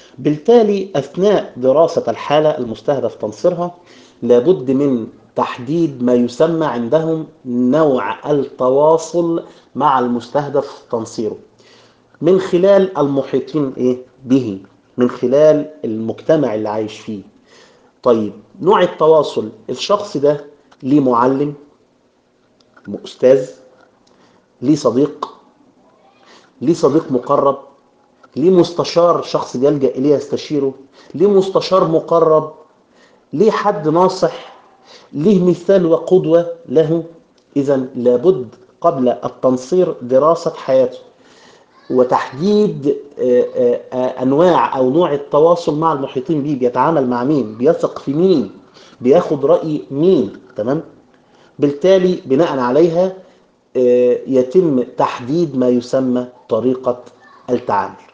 بالتالي أثناء دراسة الحالة المستهدف تنصيرها لابد من تحديد ما يسمى عندهم نوع التواصل مع المستهدف تنصيره من خلال المحيطين إيه به من خلال المجتمع اللي عايش فيه طيب نوع التواصل الشخص ده ليه معلم أستاذ ليه صديق ليه صديق مقرب ليه مستشار شخص يلجأ إليه يستشيره ليه مستشار مقرب ليه حد ناصح ليه مثال وقدوة له إذا لابد قبل التنصير دراسة حياته وتحديد أنواع أو نوع التواصل مع المحيطين به بيتعامل مع مين بيثق في مين بياخد رأي مين تمام بالتالي بناء عليها يتم تحديد ما يسمى طريقة التعامل